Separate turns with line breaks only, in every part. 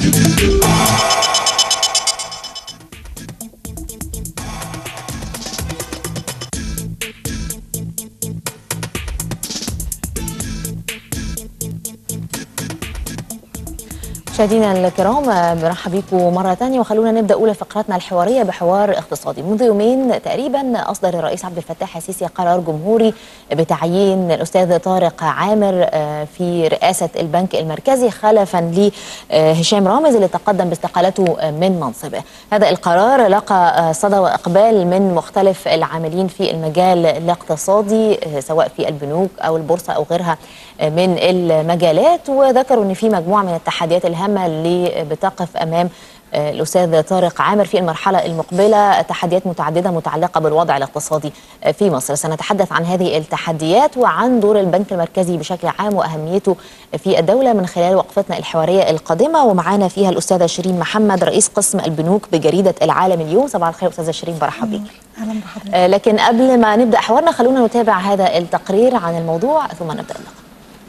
مشاهدينا الكرام برحب بكم مرة ثانية وخلونا نبدأ أولى فقراتنا الحوارية بحوار اقتصادي منذ يومين تقريبا أصدر الرئيس عبد الفتاح السيسي قرار جمهوري بتعيين الأستاذ طارق عامر في رئاسة البنك المركزي خلفا لهشام رامز اللي تقدم باستقالته من منصبه هذا القرار لقى صدى وإقبال من مختلف العاملين في المجال الاقتصادي سواء في البنوك أو البورصة أو غيرها من المجالات وذكروا أن في مجموعة من التحديات الهامة اللي بتقف امام الاستاذ طارق عامر في المرحله المقبله تحديات متعدده متعلقه بالوضع الاقتصادي في مصر سنتحدث عن هذه التحديات وعن دور البنك المركزي بشكل عام واهميته في الدوله من خلال وقفتنا الحواريه القادمه ومعانا فيها الاستاذه شيرين محمد رئيس قسم البنوك بجريده العالم اليوم صباح الخير استاذه شيرين برحب بك
اهلا بحضرتك
لكن قبل ما نبدا حوارنا خلونا نتابع هذا التقرير عن الموضوع ثم نبدا اللقاء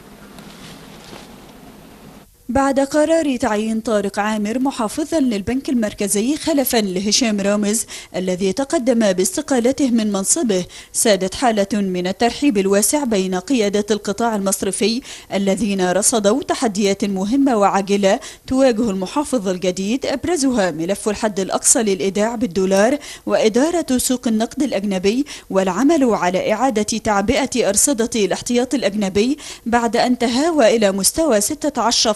بعد قرار تعيين طارق عامر محافظا للبنك المركزي خلفا لهشام رامز الذي تقدم باستقالته من منصبه سادت حالة من الترحيب الواسع بين قيادة القطاع المصرفي الذين رصدوا تحديات مهمة وعاجلة تواجه المحافظ الجديد أبرزها ملف الحد الأقصى للإيداع بالدولار وإدارة سوق النقد الأجنبي والعمل على إعادة تعبئة أرصدة الاحتياط الأجنبي بعد أن تهاوى إلى مستوى 16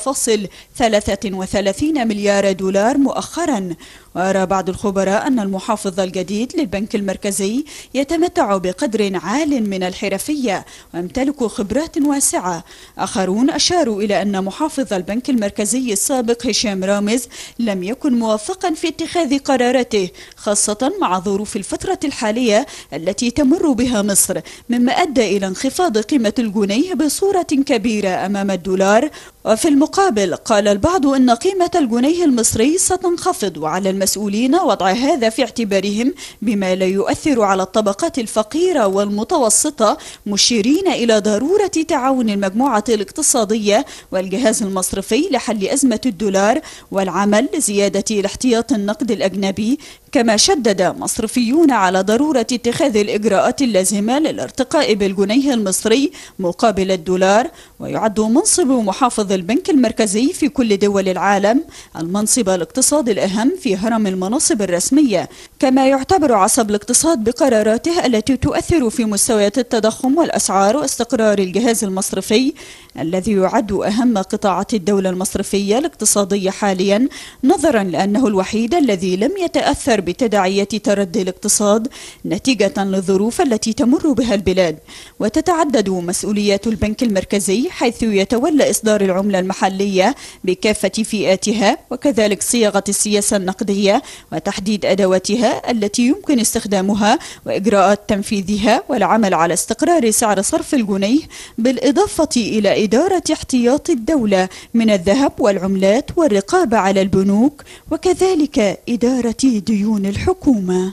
33 مليار دولار مؤخرا ويرى بعض الخبراء أن المحافظ الجديد للبنك المركزي يتمتع بقدر عال من الحرفية ويمتلك خبرات واسعة آخرون أشاروا إلى أن محافظ البنك المركزي السابق هشام رامز لم يكن موفقا في اتخاذ قراراته خاصة مع ظروف الفترة الحالية التي تمر بها مصر مما أدى إلى انخفاض قيمة الجنيه بصورة كبيرة أمام الدولار وفي المقابل قال البعض أن قيمة الجنيه المصري ستنخفض وعلى المسؤولين وضع هذا في اعتبارهم بما لا يؤثر على الطبقات الفقيرة والمتوسطة مشيرين إلى ضرورة تعاون المجموعة الاقتصادية والجهاز المصرفي لحل أزمة الدولار والعمل لزيادة الاحتياط النقد الأجنبي كما شدد مصرفيون على ضرورة اتخاذ الإجراءات اللازمة للارتقاء بالجنيه المصري مقابل الدولار ويعد منصب محافظ البنك المركزي في كل دول العالم المنصب الاقتصادي الأهم في هرم المناصب الرسمية كما يعتبر عصب الاقتصاد بقراراته التي تؤثر في مستويات التضخم والأسعار واستقرار الجهاز المصرفي الذي يعد أهم قطاعات الدولة المصرفية الاقتصادية حاليا نظرا لأنه الوحيد الذي لم يتأثر بتداعية تردي الاقتصاد نتيجة للظروف التي تمر بها البلاد وتتعدد مسؤوليات البنك المركزي حيث يتولى إصدار العملة المحلية بكافة فئاتها وكذلك صياغة السياسة النقدية وتحديد أدواتها التي يمكن استخدامها وإجراءات تنفيذها والعمل على استقرار سعر صرف الجنيه بالإضافة إلى إدارة احتياط الدولة من الذهب والعملات والرقابة على البنوك وكذلك إدارة ديون الحكومة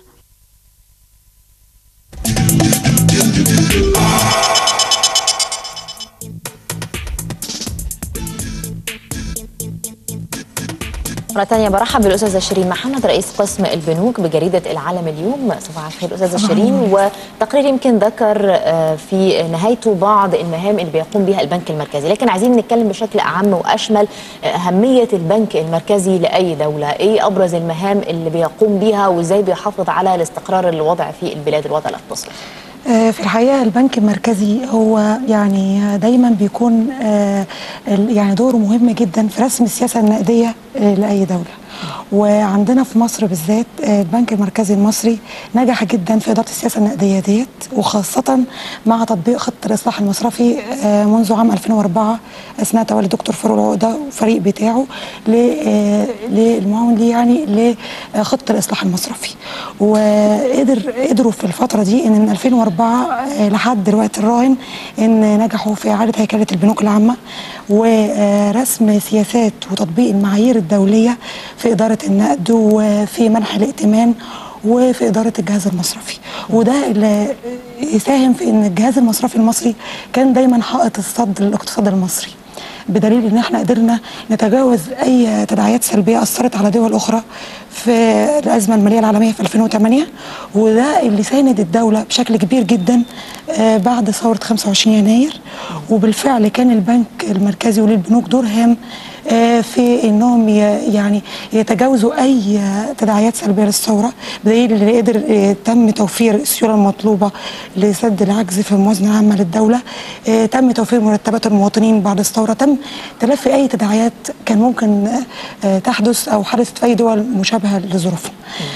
مرة ثانية برحب بالأستاذة شيرين محمد رئيس قسم البنوك بجريدة العالم اليوم صباح الخير أستاذة شيرين وتقرير يمكن ذكر في نهايته بعض المهام اللي بيقوم بها البنك المركزي لكن عايزين نتكلم بشكل أعم وأشمل أهمية البنك المركزي لأي دولة إيه أبرز المهام اللي بيقوم بها وإزاي بيحافظ على الاستقرار الوضع في البلاد الوضع الاقتصادي
في الحقيقه البنك المركزي هو يعني دايما بيكون يعني دوره مهم جدا في رسم السياسه النقديه لاي دوله وعندنا في مصر بالذات البنك المركزي المصري نجح جدا في اداره السياسه النقديه ديت وخاصه مع تطبيق خطه الاصلاح المصرفي منذ عام 2004 اثناء تولي دكتور فاروق العقده والفريق بتاعه للمعاون ليه يعني لخطه الاصلاح المصرفي وقدر قدروا في الفتره دي ان من 2004 لحد دلوقتي الراهن ان نجحوا في اعاده هيكله البنوك العامه ورسم سياسات وتطبيق المعايير الدوليه في اداره النقد وفي منح الائتمان وفي اداره الجهاز المصرفي وده اللي يساهم في ان الجهاز المصرفي المصري كان دايما حائط الصد للاقتصاد المصري بدليل ان احنا قدرنا نتجاوز اي تداعيات سلبيه اثرت على دول اخرى في الازمه الماليه العالميه في 2008 وده اللي ساند الدوله بشكل كبير جدا آه، بعد ثوره 25 يناير وبالفعل كان البنك المركزي وللبنوك دور هام آه، في انهم ي- يعني يتجاوزوا اي آه، تداعيات سلبيه للثوره بدليل اللي قدر آه، تم توفير السيوله المطلوبه لسد العجز في الموازنه العامه للدوله آه، تم توفير مرتبات المواطنين بعد الثوره تم تلافي اي تداعيات كان ممكن آه، آه، تحدث او حدثت في اي دول مشابهه لظروفنا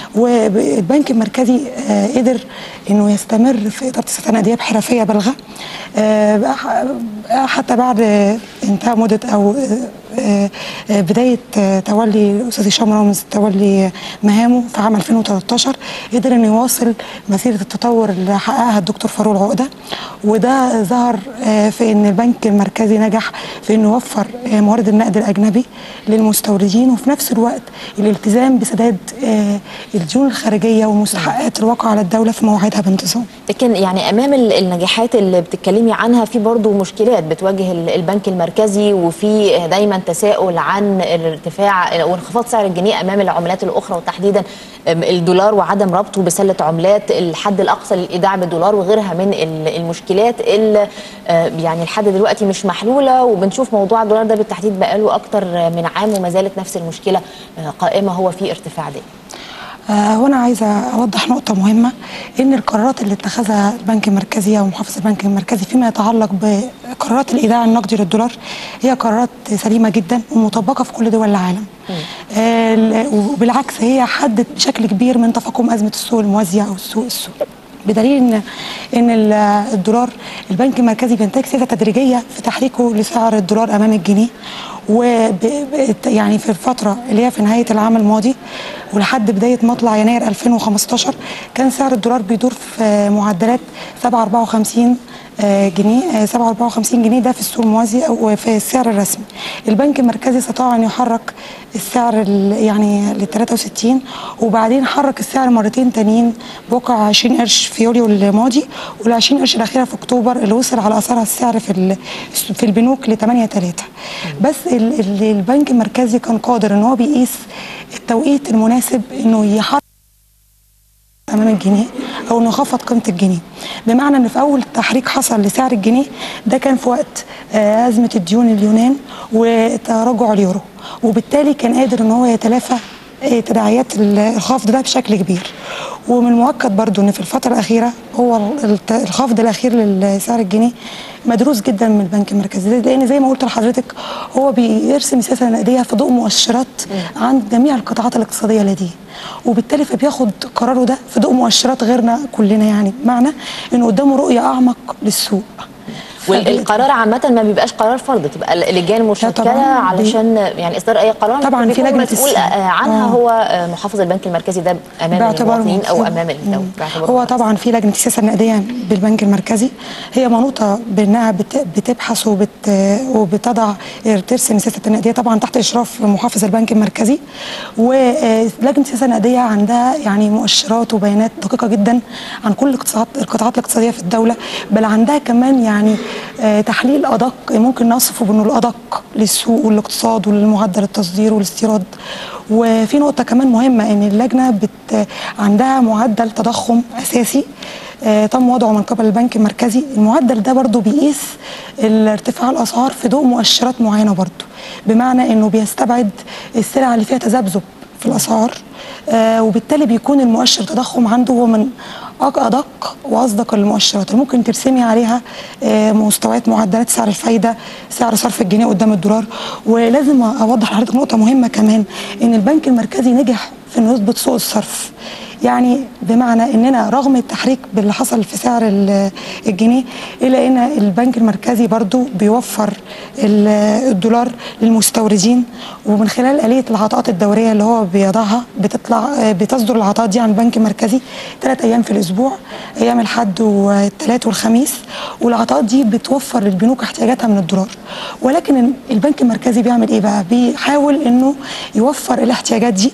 والبنك المركزي آه، قدر انه يستمر في اداره السياسه النقديه بحرفيه بالغه آه، بقى- حتى بعد آه، انتهاء مده او آه، آه، بدايه آه، تولي الاستاذ هشام رامز تولي مهامه في عام 2013 قدر انه يواصل مسيره التطور اللي حققها الدكتور فاروق العقده وده ظهر آه، في ان البنك المركزي نجح في انه يوفر آه، موارد النقد الاجنبي للمستوردين وفي نفس الوقت الالتزام بسداد آه، الديون الخارجيه ومستحقات الواقع على الدوله في مواعيدها بانتظام.
لكن يعني امام ال- النجاحات اللي بتتكلمي عنها في برضو مشكلات بتواجه ال- البنك المركزي وفي دايما تساؤل عن الارتفاع وانخفاض سعر الجنيه امام العملات الاخرى وتحديدا أم، الدولار وعدم ربطه بسله عملات الحد الاقصى للايداع بالدولار وغيرها من ال- المشكلات اللي آه، يعني لحد دلوقتي مش محلوله وبنشوف موضوع الدولار ده بالتحديد بقاله اكتر من عام وما زالت نفس المشكله آه، قائمه هو في ارتفاع ده
آه، وانا عايزه اوضح نقطه مهمه ان القرارات اللي اتخذها البنك المركزي او محافظ البنك المركزي فيما يتعلق بقرارات الايداع النقدي للدولار هي قرارات سليمه جدا ومطبقه في كل دول العالم آه، ال- وبالعكس هي حدت بشكل كبير من تفاقم ازمه السوق الموازيه او السوق السوق بدليل ان ان ال- الدولار البنك المركزي بينتهج سياسه تدريجيه في تحريكه لسعر الدولار امام الجنيه و يعني في الفتره اللي هي في نهايه العام الماضي ولحد بدايه مطلع يناير 2015 كان سعر الدولار بيدور في معدلات 754 آه، جنيه آه، 754 جنيه ده في السوق الموازي او في السعر الرسمي البنك المركزي استطاع ان يحرك السعر ال- يعني ل 63 وبعدين حرك السعر مرتين تانيين بوقع 20 قرش في يوليو الماضي وال 20 قرش الاخيره في اكتوبر اللي وصل على اثرها السعر في ال- في البنوك ل 8 3 بس ال- ال- البنك المركزي كان قادر ان هو بيقيس التوقيت المناسب انه يحرك امام الجنيه او انه يخفض قيمه الجنيه بمعنى ان في اول تحريك حصل لسعر الجنيه ده كان في وقت آه، ازمه الديون اليونان وتراجع اليورو وبالتالي كان قادر ان هو يتلافى آه، تداعيات ال- الخفض ده بشكل كبير ومن المؤكد برضو ان في الفتره الاخيره هو ال- الت- الخفض الاخير لسعر الجنيه مدروس جدا من البنك المركزي لان زي ما قلت لحضرتك هو بيرسم سياسه نقديه في ضوء مؤشرات عند جميع القطاعات الاقتصاديه لديه وبالتالي فبياخد قراره ده في ضوء مؤشرات غيرنا كلنا يعني بمعنى انه قدامه رؤيه اعمق للسوق
والقرار عامة ما بيبقاش قرار فرض تبقى اللجان مشكلة
طبعاً.
علشان يعني إصدار أي قرار
طبعاً في
بيكون
لجنة
مسؤول
السن.
آه، عنها
آه.
هو آه، محافظ البنك المركزي ده أمام
باعتباره
المواطنين أو
مؤثر.
أمام الدولة
مم.
باعتباره
هو
مؤثر.
طبعا في لجنه السياسه النقديه بالبنك المركزي هي منوطه بانها بت- بتبحث وبت وبتضع ترسم السياسه النقديه طبعا تحت اشراف محافظ البنك المركزي ولجنه السياسه النقديه عندها يعني مؤشرات وبيانات دقيقه جدا عن كل الاقتصاد القطاعات الاقتصاديه في الدوله بل عندها كمان يعني آه، تحليل ادق ممكن نصفه بانه الادق للسوق والاقتصاد ولمعدل التصدير والاستيراد وفي نقطه كمان مهمه ان اللجنه بت عندها معدل تضخم اساسي آه، تم وضعه من قبل البنك المركزي المعدل ده برضو بيقيس ارتفاع الاسعار في ضوء مؤشرات معينه برضو بمعنى انه بيستبعد السلع اللي فيها تذبذب في الاسعار آه، وبالتالي بيكون المؤشر التضخم عنده هو من أق- ادق واصدق المؤشرات اللي ممكن ترسمي عليها آه، مستويات معدلات سعر الفايده سعر صرف الجنيه قدام الدولار ولازم اوضح لحضرتك نقطه مهمه كمان ان البنك المركزي نجح في انه يظبط سوق الصرف يعني بمعنى اننا رغم التحريك باللي حصل في سعر ال- الجنيه الا ان البنك المركزي برضو بيوفر ال- الدولار للمستوردين ومن خلال آلية العطاءات الدورية اللي هو بيضعها بتطلع بتصدر العطاءات دي عن البنك المركزي ثلاث أيام في الأسبوع أيام الحد والثلاث والخميس والعطاءات دي بتوفر للبنوك احتياجاتها من الدولار ولكن البنك المركزي بيعمل إيه بقى؟ بيحاول إنه يوفر الاحتياجات دي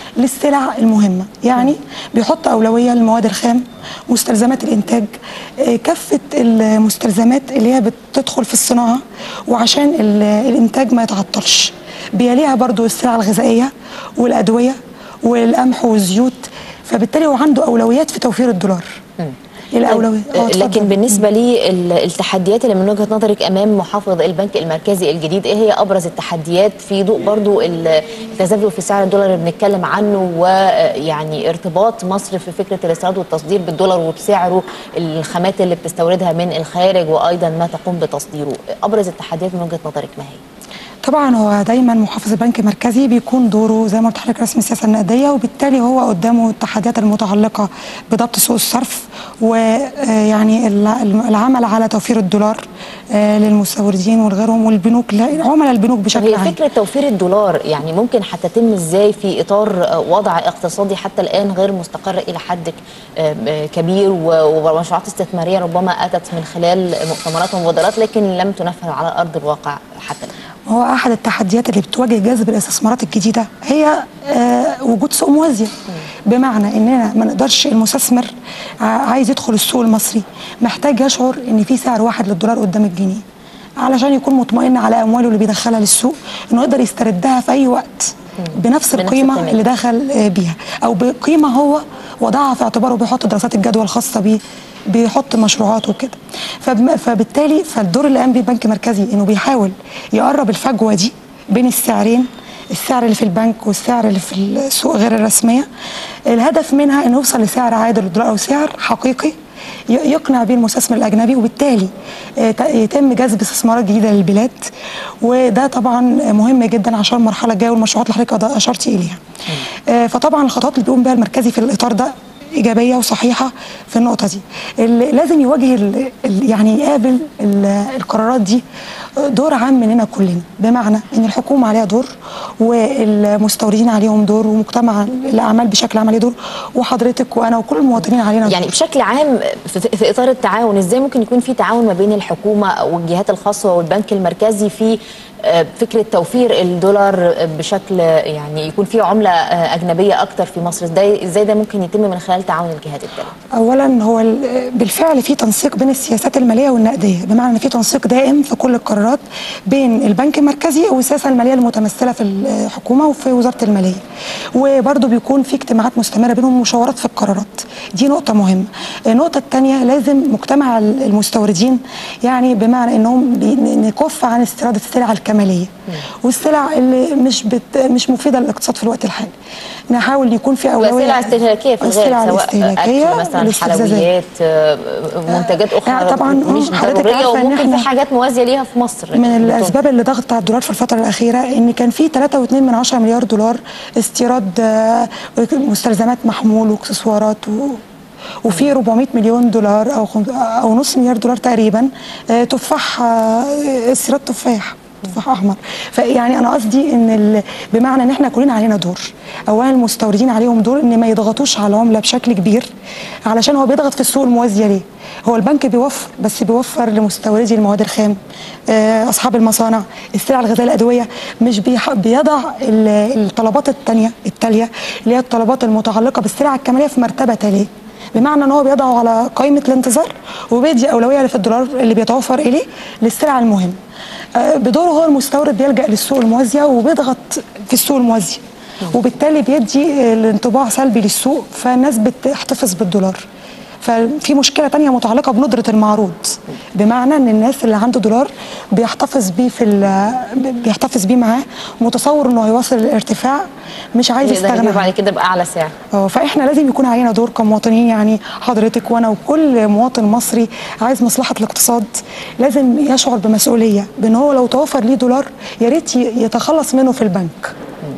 للسلع المهمه يعني بيحط اولويه للمواد الخام مستلزمات الانتاج آه، كافه المستلزمات اللي هي بتدخل في الصناعه وعشان ال- الانتاج ما يتعطلش بيليها برضو السلع الغذائيه والادويه والقمح والزيوت فبالتالي هو عنده اولويات في توفير الدولار الاولويه آه، اتفضل.
لكن بالنسبه لي ال- التحديات اللي من وجهه نظرك امام محافظ البنك المركزي الجديد ايه هي ابرز التحديات في ضوء برضو ال- التذبذب في سعر الدولار اللي بنتكلم عنه ويعني ارتباط مصر في فكره الاستيراد والتصدير بالدولار وبسعره الخامات اللي بتستوردها من الخارج وايضا ما تقوم بتصديره ابرز التحديات من وجهه نظرك ما هي
طبعا هو دايما محافظ البنك المركزي بيكون دوره زي ما قلت لحضرتك رسم السياسه النقديه وبالتالي هو قدامه التحديات المتعلقه بضبط سوق الصرف ويعني العمل على توفير الدولار آه، للمستوردين وغيرهم والبنوك لا- عملاء البنوك
طب
بشكل
هي
عام
فكره توفير الدولار يعني ممكن حتى تتم ازاي في اطار آه، وضع اقتصادي حتى الان غير مستقر الى حد آه، آه، كبير و- ومشروعات استثماريه ربما اتت من خلال مؤتمرات ومبادرات لكن لم تنفذ على ارض الواقع حتى الان
هو احد التحديات اللي بتواجه جذب الاستثمارات الجديده هي آه، وجود سوق موازيه بمعنى اننا ما نقدرش المستثمر ع- عايز يدخل السوق المصري محتاج يشعر ان في سعر واحد للدولار قدام الجنيه علشان يكون مطمئن على امواله اللي بيدخلها للسوق انه يقدر يستردها في اي وقت بنفس القيمه
القيمة.
اللي دخل آه، بيها او بقيمه هو وضعها في اعتباره بيحط دراسات الجدوى الخاصه بيه بيحط مشروعاته وكده فبم- فبالتالي فالدور اللي قام بيه البنك المركزي انه بيحاول يقرب الفجوه دي بين السعرين السعر اللي في البنك والسعر اللي في السوق غير الرسميه الهدف منها انه يوصل لسعر عادل للدولار او سعر حقيقي ي- يقنع بيه المستثمر الاجنبي وبالتالي آه، ت- يتم جذب استثمارات جديده للبلاد وده طبعا مهم جدا عشان المرحله الجايه والمشروعات اللي حضرتك اشرتي اليها. آه، فطبعا الخطوات اللي بيقوم بها المركزي في الاطار ده ايجابيه وصحيحه في النقطه دي اللي لازم يواجه ال- ال- يعني يقابل ال- القرارات دي دور عام مننا كلنا بمعنى ان الحكومه عليها دور والمستوردين عليهم دور ومجتمع الاعمال بشكل عام عليه دور وحضرتك وانا وكل المواطنين علينا
يعني
دور.
بشكل عام في, في اطار التعاون ازاي ممكن يكون في تعاون ما بين الحكومه والجهات الخاصه والبنك المركزي في آه، فكره توفير الدولار بشكل يعني يكون في عمله آه، اجنبيه اكتر في مصر ازاي ازاي ده ممكن يتم من خلال تعاون الجهات الثلاثه
اولا هو ال- بالفعل في تنسيق بين السياسات الماليه والنقديه بمعنى ان في تنسيق دائم في كل القرارات بين البنك المركزي والسياسه الماليه المتمثله في الحكومه وفي وزاره الماليه وبرضه بيكون في اجتماعات مستمره بينهم ومشاورات في القرارات دي نقطه مهمه النقطه الثانيه لازم مجتمع المستوردين يعني بمعنى انهم بي- نكف عن استيراد السلع الكماليه والسلع اللي مش بت مش مفيده للاقتصاد في الوقت الحالي نحاول يكون في اولويه
وسلع استهلاكيه في
السلع
الغالب سواء
الاستهلاكية
اكل مثلا
والاستفزازات.
حلويات آه، منتجات اخرى
يعني طبعاً،
مش
آه، حضرتك
ضروريه
عارفة إن
وممكن في
إحنا
حاجات موازيه ليها في مصر
من
بتكون-
الاسباب اللي ضغط على الدولار في الفتره الاخيره ان كان في 3.2 من 10 مليار دولار استيراد آه، مستلزمات محمول واكسسوارات و وفي 400 مليون دولار او خم- او نص مليار دولار تقريبا آه، تفاح آه، استيراد تفاح تفاح احمر فيعني انا قصدي ان ال- بمعنى ان احنا كلنا علينا دور اولا المستوردين عليهم دور ان ما يضغطوش على العمله بشكل كبير علشان هو بيضغط في السوق الموازيه ليه هو البنك بيوفر بس بيوفر لمستوردي المواد الخام آه، اصحاب المصانع السلع الغذائيه الادويه مش بيح- بيضع ال- الطلبات الثانيه التاليه اللي هي الطلبات المتعلقه بالسلع الكماليه في مرتبه تاليه بمعنى ان هو بيضعه على قائمه الانتظار وبيدي اولويه في الدولار اللي بيتوفر اليه للسلع المهمه آه، بدوره هو المستورد بيلجا للسوق الموازيه وبيضغط في السوق الموازيه وبالتالي بيدي آه، الانطباع سلبي للسوق فالناس بتحتفظ بالدولار ففي مشكله تانية متعلقه بندره المعروض بمعنى ان الناس اللي عنده دولار بيحتفظ بيه في ال- بيحتفظ بيه معاه متصور انه هيواصل الارتفاع مش عايز
يقدر
يستغنى
يجيب
عنه
بعد كده باعلى سعر
اه فاحنا لازم يكون علينا دور كمواطنين يعني حضرتك وانا وكل مواطن مصري عايز مصلحه الاقتصاد لازم يشعر بمسؤوليه بان هو لو توفر ليه دولار يا ريت ي- يتخلص منه في البنك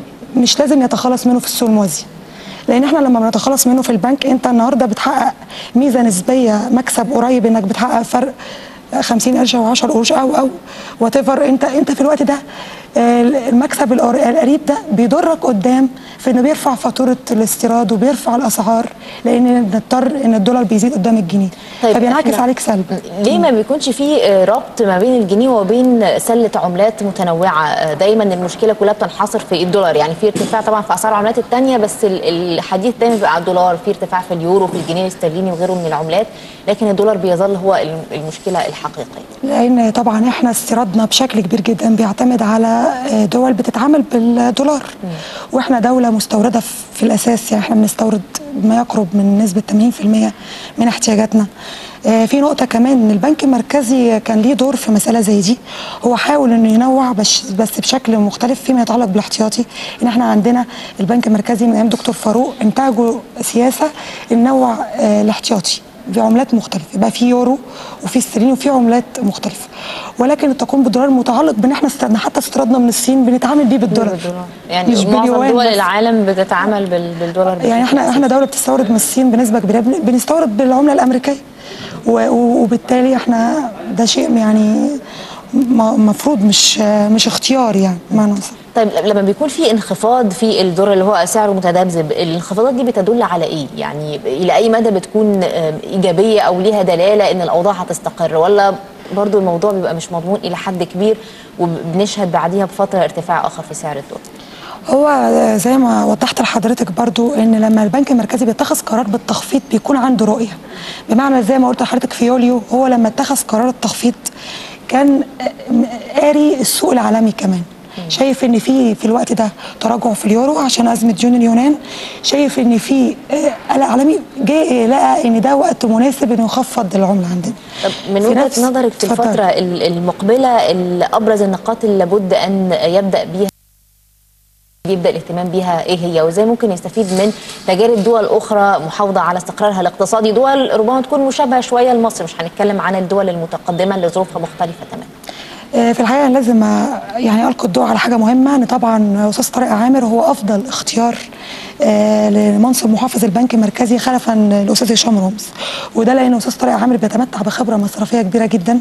مش لازم يتخلص منه في السوق الموازي لان احنا لما بنتخلص منه في البنك انت النهارده بتحقق ميزه نسبيه مكسب قريب انك بتحقق فرق 50 قرش او 10 قروش او او وات انت انت في الوقت ده آه، المكسب القر- القريب ده بيضرك قدام في انه بيرفع فاتوره الاستيراد وبيرفع الاسعار لان نضطر ان الدولار بيزيد قدام الجنيه
طيب
فبينعكس
إحنا-
عليك سلب
ليه ما بيكونش في آه، ربط ما بين الجنيه وبين سله عملات متنوعه آه، دايما المشكله كلها بتنحصر في الدولار يعني في ارتفاع طبعا في اسعار العملات الثانيه بس ال- الحديث دايما بيبقى على الدولار في ارتفاع في اليورو في الجنيه الاسترليني وغيره من العملات لكن الدولار بيظل هو الم- المشكله الحقيقيه
لان طبعا احنا استيرادنا بشكل كبير جدا بيعتمد على آه، دول بتتعامل بالدولار واحنا دوله مستورده في- في الاساس يعني احنا بنستورد ما يقرب من نسبه 80% من احتياجاتنا آه، في نقطة كمان ان البنك المركزي كان ليه دور في مسألة زي دي هو حاول انه ينوع بس بس بشكل مختلف فيما يتعلق بالاحتياطي ان احنا عندنا البنك المركزي من ايام دكتور فاروق انتاجوا سياسة ننوع آه، الاحتياطي بعملات مختلفه يبقى في يورو وفي استرليني وفي عملات مختلفه ولكن التقويم بالدولار متعلق بان احنا استردنا حتى استيرادنا من الصين بنتعامل بيه بالدولار
بالدولار يعني
مش
معظم
باليوان
دول
بس.
العالم بتتعامل بال- بالدولار
يعني احنا احنا دوله بتستورد من الصين بنسبه كبيره بن- بنستورد بالعمله الامريكيه و- و- وبالتالي احنا ده شيء يعني م- مفروض مش مش اختيار يعني بمعنى أصح.
طيب لما بيكون في انخفاض في الدولار اللي هو سعره متذبذب الانخفاضات دي بتدل على ايه يعني الى اي مدى بتكون آم، ايجابيه او ليها دلاله ان الاوضاع هتستقر ولا برضو الموضوع بيبقى مش مضمون الى حد كبير وبنشهد بعديها بفتره ارتفاع اخر في سعر الدولار
هو زي ما وضحت لحضرتك برضو ان لما البنك المركزي بيتخذ قرار بالتخفيض بيكون عنده رؤيه بمعنى زي ما قلت لحضرتك في يوليو هو لما اتخذ قرار التخفيض كان قاري السوق العالمي كمان شايف ان في في الوقت ده تراجع في اليورو عشان ازمه ديون اليونان شايف ان في آه، قلق عالمي جه لقى ان ده وقت مناسب انه يخفض العمله عندنا
طب من
في
وجهه
نفس-
نظرك في
اتفضل.
الفتره ال- المقبله ال- ابرز النقاط اللي لابد ان يبدا بيها يبدا الاهتمام بيها ايه هي وازاي ممكن يستفيد من تجارب دول اخرى محافظه على استقرارها الاقتصادي دول ربما تكون مشابهه شويه لمصر مش هنتكلم عن الدول المتقدمه اللي ظروفها مختلفه تماما
آه، في الحقيقه أنا لازم آه، يعني القي الضوء على حاجه مهمه ان طبعا استاذ طارق عامر هو افضل اختيار آه، لمنصب محافظ البنك المركزي خلفا للاستاذ هشام رمز وده لان استاذ طارق عامر بيتمتع بخبره مصرفيه كبيره جدا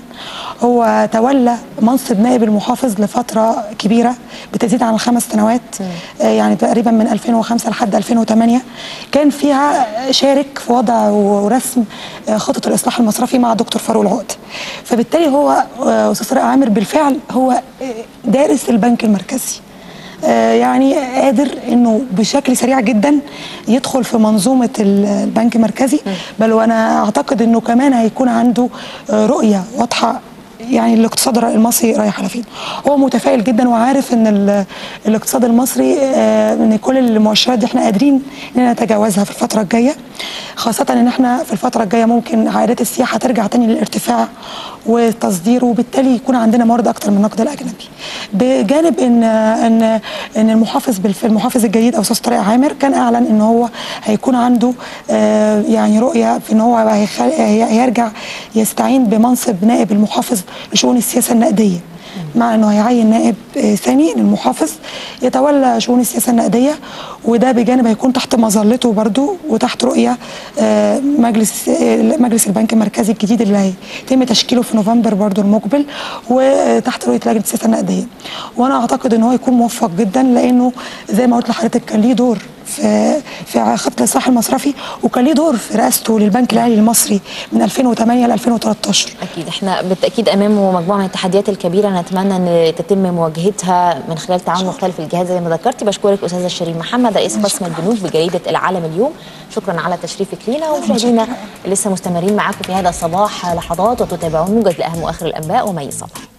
هو تولى منصب نائب المحافظ لفتره كبيره بتزيد عن الخمس سنوات آه، يعني تقريبا من 2005 لحد 2008 كان فيها شارك في وضع ورسم آه، خطه الاصلاح المصرفي مع دكتور فاروق العقد فبالتالي هو آه، استاذ طارق عامر بالفعل هو آه، دارس البنك المركزي آه، يعني قادر انه بشكل سريع جدا يدخل في منظومه ال- البنك المركزي بل وانا اعتقد انه كمان هيكون عنده آه، رؤيه واضحه يعني الاقتصاد المصري رايح على فين هو متفائل جدا وعارف ان ال- الاقتصاد المصري آه، ان كل المؤشرات دي احنا قادرين اننا نتجاوزها في الفتره الجايه خاصه ان احنا في الفتره الجايه ممكن عائدات السياحه ترجع تاني للارتفاع والتصدير وبالتالي يكون عندنا موارد اكتر من النقد الاجنبي بجانب ان ان ان المحافظ بالف- المحافظ الجديد او استاذ طارق عامر كان اعلن ان هو هيكون عنده آه، يعني رؤيه في ان هو هيخ- هي- هيرجع يستعين بمنصب نائب المحافظ لشؤون السياسه النقديه مع انه هيعين نائب آه، ثاني للمحافظ يتولى شؤون السياسه النقديه وده بجانب هيكون تحت مظلته برضو وتحت رؤيه آه، مجلس آه، مجلس البنك المركزي الجديد اللي هيتم تشكيله في نوفمبر برضو المقبل وتحت رؤيه لجنه السياسه النقديه وانا اعتقد ان هو يكون موفق جدا لانه زي ما قلت لحضرتك كان ليه دور في في خط الاصلاح المصرفي وكان ليه دور في رئاسته للبنك الاهلي المصري من 2008 ل 2013
اكيد احنا بالتاكيد امامه مجموعه من التحديات الكبيره نتمنى ان تتم مواجهتها من خلال تعاون مختلف الجهات زي ما ذكرتي بشكرك استاذه شيرين محمد رئيس قسم البنوك بجريده العالم اليوم شكرا على تشريفك لينا ومشاهدينا لسه مستمرين معاكم في هذا الصباح لحظات وتتابعون موجز لاهم واخر الانباء ومي صباح